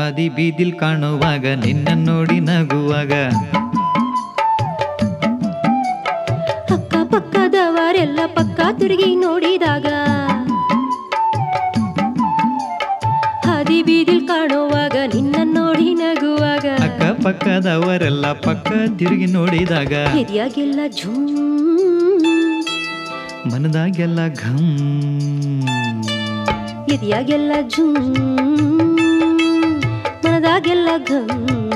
ಹಾದಿ ಬೀದಿಲ್ ಕಾಣುವಾಗ ನಿನ್ನ ನೋಡಿ ನಗುವಾಗ ಅಕ್ಕ ಪಕ್ಕದವರೆಲ್ಲ ಪಕ್ಕ ತಿರುಗಿ ನೋಡಿದಾಗ ಹಾದಿ ಬೀದಿಲ್ ಕಾಣುವಾಗ ನಿನ್ನ ನೋಡಿ ನಗುವಾಗ ಅಕ್ಕ ಪಕ್ಕದವರೆಲ್ಲ ಪಕ್ಕ ತಿರುಗಿ ನೋಡಿದಾಗ ಹಿರಿಯಾಗೆಲ್ಲ ಝುಮ್ ಮನದಾಗೆಲ್ಲ ಘಮ್ ಹಿರಿಯಾಗೆಲ್ಲ ಝುಮ್ ಮನದಾಗೆಲ್ಲ ಘಮ್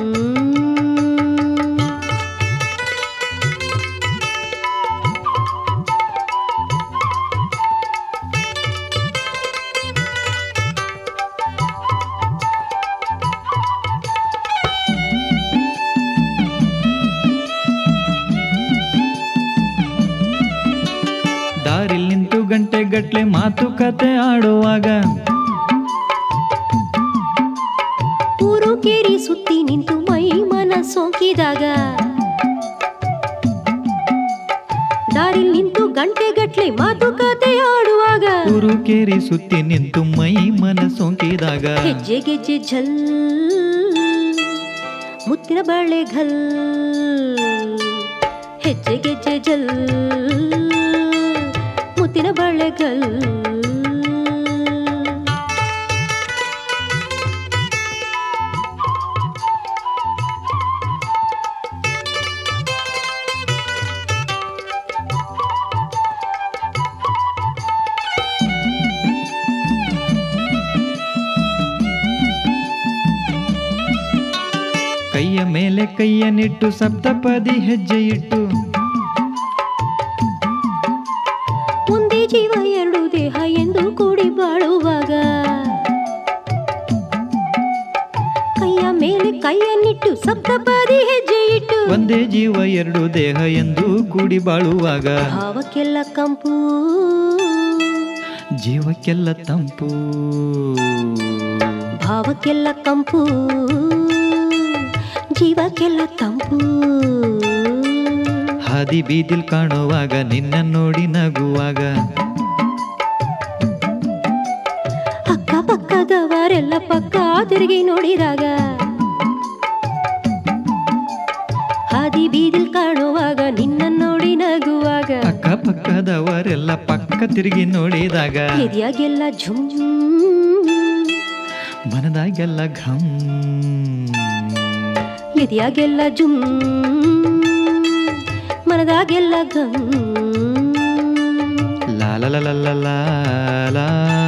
ದಾರಿಲ್ ನಿಂತು ಗಂಟೆ ಗಟ್ಲೆ ಮಾತುಕತೆ ಆಡುವಾಗ ಊರು ಕೇರಿ ಸುತ್ತಿ ನಿಂತು ಮೈ ಮನ ಸೋಂಕಿದಾಗ ದಾರಿ ನಿಂತು ಗಂಟೆ ಗಟ್ಲೆ ಮಾತುಕತೆ ಆಡುವಾಗ ಊರು ಕೇರಿ ಸುತ್ತಿ ನಿಂತು ಮೈ ಮನ ಸೋಂಕಿದಾಗ ಹೆಜ್ಜೆ ಗೆಜ್ಜೆ ಝಲ್ ಮುತ್ತಿನ ಬಳೆ ಘಲ್ ಹೆಜ್ಜೆ ಗೆಜ್ಜೆ ಝಲ್ ಮುತ್ತಿನ ಬಳೆ ಘಲ್ ಕೈಯ ಮೇಲೆ ಕೈಯನ್ನಿಟ್ಟು ಸಪ್ತಪದಿ ಹೆಜ್ಜೆ ಇಟ್ಟು ಒಂದೇ ಜೀವ ಎರಡು ದೇಹ ಎಂದು ಕೂಡಿ ಬಾಳುವಾಗ ಕೈಯ ಮೇಲೆ ಕೈಯನ್ನಿಟ್ಟು ಸಪ್ತಪದಿ ಹೆಜ್ಜೆ ಇಟ್ಟು ಒಂದೇ ಜೀವ ಎರಡು ದೇಹ ಎಂದು ಕೂಡಿ ಬಾಳುವಾಗ ಭಾವಕ್ಕೆಲ್ಲ ಕಂಪು ಜೀವಕ್ಕೆಲ್ಲ ತಂಪು ಭಾವಕ್ಕೆಲ್ಲ ಕಂಪು ಜೀವಕ್ಕೆಲ್ಲ ತಂಪು ಹಾದಿ ಬೀದಿಲ್ ಕಾಣುವಾಗ ನಿನ್ನ ನೋಡಿ ನಗುವಾಗ ಅಕ್ಕ ಪಕ್ಕದವರೆಲ್ಲ ಪಕ್ಕ ತಿರುಗಿ ನೋಡಿದಾಗ ಹಾದಿ ಬೀದಿಲ್ ಕಾಣುವಾಗ ನಿನ್ನ ನೋಡಿ ನಗುವಾಗ ಅಕ್ಕ ಪಕ್ಕದವರೆಲ್ಲ ಪಕ್ಕ ತಿರುಗಿ ನೋಡಿದಾಗ ಹಿರಿಯಾಗೆಲ್ಲ ಝುಮ್ ಮನದಾಗೆಲ್ಲ ಘಮ್ ಹಿರಿಯಾಗೆಲ್ಲ ಜುಮ್ ಮನದಾಗೆಲ್ಲ ಘಮ್ ಲಾ ಲಾ ಲಾ ಲಾ ಲಾ ಲಾ